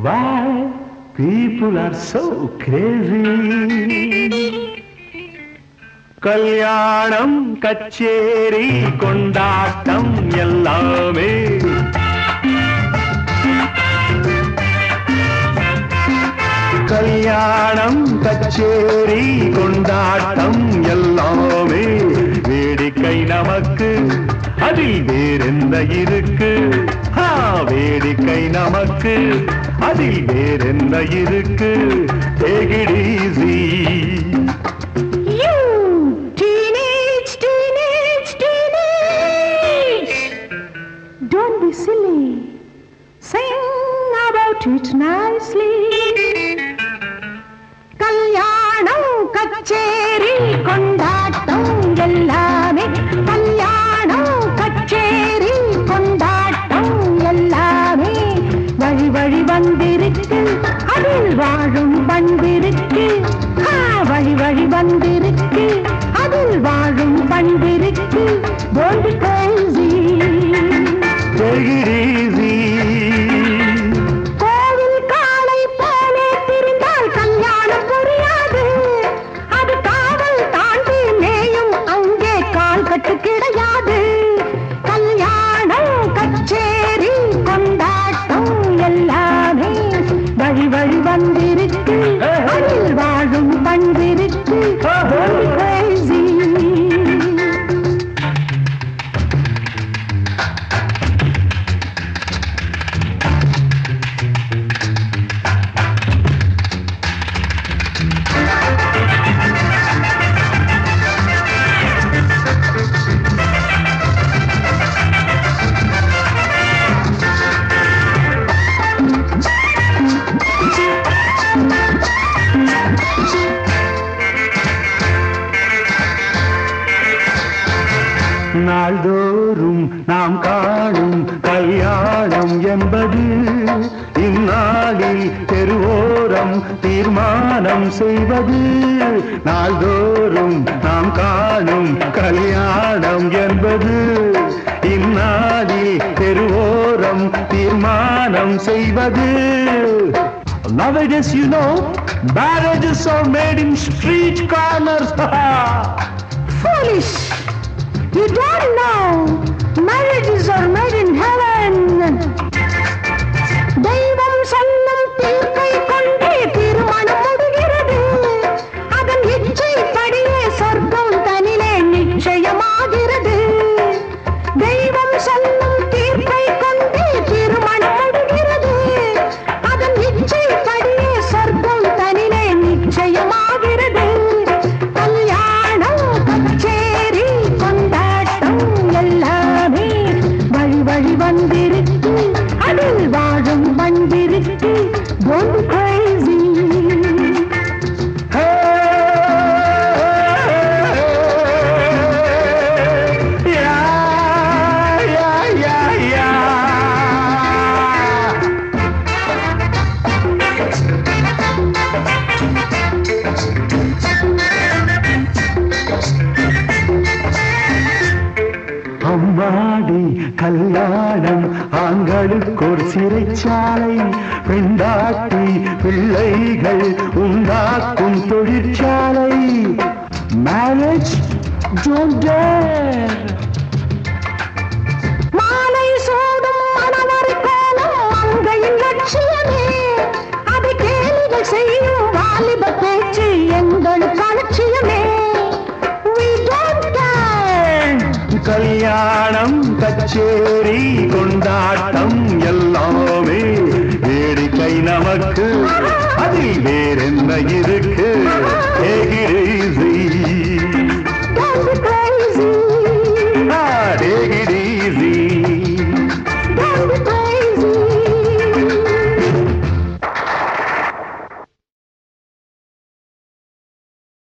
Why people are so crazy? கல்யாணம் கச்சேரி கொண்டாட்டம் எல்லாமே கல்யாணம் கச்சேரி கொண்டாட்டம் எல்லாமே வேடிக்கை நமக்கு அதில் வேறெந்த இருக்கு ஆ, வேடிக்கை நமக்கு அதில் வேறெந்த இருக்கு Take it easy. You teenage, teenage, teenage. Don't be silly. Sing about it nicely. கல்யாணம் கச்சேரி கொண்டாட்டம் எல்லாமே கல்யாணம் கச்சேரி கொண்டாட்டம் எல்லாமே வழி வழி வந்திருக்கு அதில் வாழும் பண்பிருக்கு ஆ, வழி வழி வந்திருக்கு அதில் வாழும் பண்பிருக்கு Don't be crazy. Take it easy. கோவில் காளை போலே திரிந்தால் கல்யாணம் புரியாது அது காவல் தாண்டி மேயும் அங்கே கால் கட்டு கிடையாது கல்யாணம் கச்சேரி கொண்டாட்டம் எல்லாமே வழி வழி வந்திருக்கு அதில் வாழும் பண்பிருக்கு Don't be crazy. நாள்தோறும் நாம் காணும் கல்யாணம் என்பது இந்நாளில் தெருவோரம் தீர்மானம் செய்வது நாள்தோறும் நாம் காணும் கல்யாணம் என்பது இந்நாளில் தெருவோரம் தீர்மானம் செய்வது Nowadays, you know, marriages are made in street corners. foolish. You don't know. Marriages are made in heaven. தெய்வம் சொல்லும் தீர்ப்பை கொண்டே திருமணம் முடிகிறது அதன் இச்சைப்படியே சொர்க்கம் தனிலே நிச்சயமாகிறது தெய்வம் சொல்லும் தீர்ப்பை கொண்டே திருமணம் முடிகிறது அதன் இச்சைப்படியே சொர்க்கம் தனிலே நிச்சயமாகிறது கல்யாணம் கச்சேரி கொண்டாட்டம் எல்லாமே வழி வழி வந்திருக்கு அதில் வாழும் பண்பிருக்கு Don't be crazy. Yeah, yeah, yeah, yeah. அம்மாடி கல்யாணம் ஆண்களுக்கு ஒரு சிறைச்சாலை பெண்டாட்டி பிள்ளைகள் உண்டாக்கும் தொழிற்சாலை மேரேஜ் டோன்ட் டேர் மாலை சூடும் மணவர் கோலம் மங்கையின் லட்சியமே அது கேலிகள் செய்யும் வாலிப பேச்சு எங்களுக்கு அலட்சியமே We don't care. கல்யாணம் கச்சேரி கொண்டாட்டம் எல்லாமே வேடிக்கை நமக்கு அதில் வேறென்ன இருக்கு Take it easy.